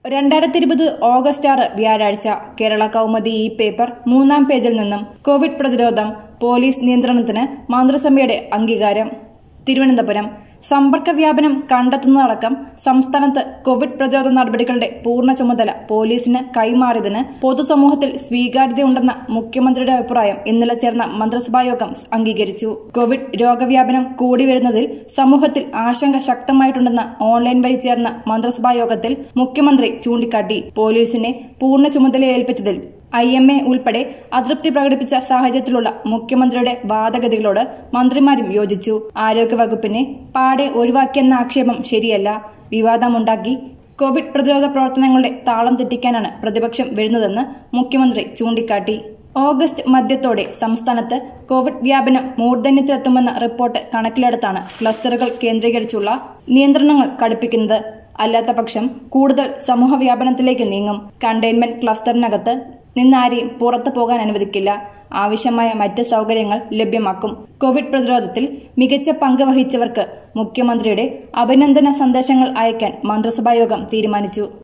രണ്ടായിരത്തി ഇരുപത് ഓഗസ്റ്റ് ആറ് വ്യാഴാഴ്ച കേരള കൗമുദി ഈ പേപ്പർ മൂന്നാം പേജിൽ നിന്നും കോവിഡ് പ്രതിരോധം പോലീസ് നിയന്ത്രണത്തിന് മന്ത്രിസഭയുടെ അംഗീകാരം തിരുവനന്തപുരം സമ്പർക്ക വ്യാപനം കണ്ടെത്തുന്നതടക്കം സംസ്ഥാനത്ത് കോവിഡ് പ്രതിരോധ നടപടികളുടെ പൂർണ്ണ ചുമതല പോലീസിന് കൈമാറിയതിന് പൊതുസമൂഹത്തിൽ സ്വീകാര്യതയുണ്ടെന്ന മുഖ്യമന്ത്രിയുടെ അഭിപ്രായം ഇന്നലെ ചേർന്ന മന്ത്രിസഭായോഗം അംഗീകരിച്ചു കോവിഡ് രോഗവ്യാപനം കൂടി വരുന്നതിൽ സമൂഹത്തിൽ ആശങ്ക ശക്തമായിട്ടുണ്ടെന്ന ഓൺലൈൻ വഴി ചേർന്ന മന്ത്രിസഭായോഗത്തിൽ മുഖ്യമന്ത്രി ചൂണ്ടിക്കാട്ടി പോലീസിനെ പൂർണ്ണ ചുമതല ഏൽപ്പിച്ചതിൽ ഐ എം എ ഉൾപ്പെടെ അതൃപ്തി പ്രകടിപ്പിച്ച സാഹചര്യത്തിലുള്ള മുഖ്യമന്ത്രിയുടെ വാദഗതികളോട് മന്ത്രിമാരും യോജിച്ചു ആരോഗ്യവകുപ്പിനെ പാടെ ഒഴിവാക്കിയെന്ന ആക്ഷേപം ശരിയല്ല വിവാദമുണ്ടാക്കി കോവിഡ് പ്രതിരോധ പ്രവർത്തനങ്ങളുടെ താളം തെറ്റിക്കാനാണ് പ്രതിപക്ഷം വരുന്നതെന്ന് മുഖ്യമന്ത്രി ചൂണ്ടിക്കാട്ടി ഓഗസ്റ്റ് മധ്യത്തോടെ സംസ്ഥാനത്ത് കോവിഡ് വ്യാപനം മൂർധന്യത്തിലെത്തുമെന്ന റിപ്പോർട്ട് കണക്കിലെടുത്താണ് ക്ലസ്റ്ററുകൾ കേന്ദ്രീകരിച്ചുള്ള നിയന്ത്രണങ്ങൾ കടുപ്പിക്കുന്നത് അല്ലാത്ത പക്ഷം കൂടുതൽ സമൂഹ വ്യാപനത്തിലേക്ക് നീങ്ങും കണ്ടെയ്ൻമെന്റ് ക്ലസ്റ്ററിനകത്ത് നിന്നാരെയും പുറത്തു പോകാൻ അനുവദിക്കില്ല ആവശ്യമായ മറ്റ് സൗകര്യങ്ങൾ ലഭ്യമാക്കും കോവിഡ് പ്രതിരോധത്തിൽ മികച്ച പങ്ക് വഹിച്ചവർക്ക് മുഖ്യമന്ത്രിയുടെ അഭിനന്ദന സന്ദേശങ്ങൾ അയക്കാൻ മന്ത്രിസഭായോഗം തീരുമാനിച്ചു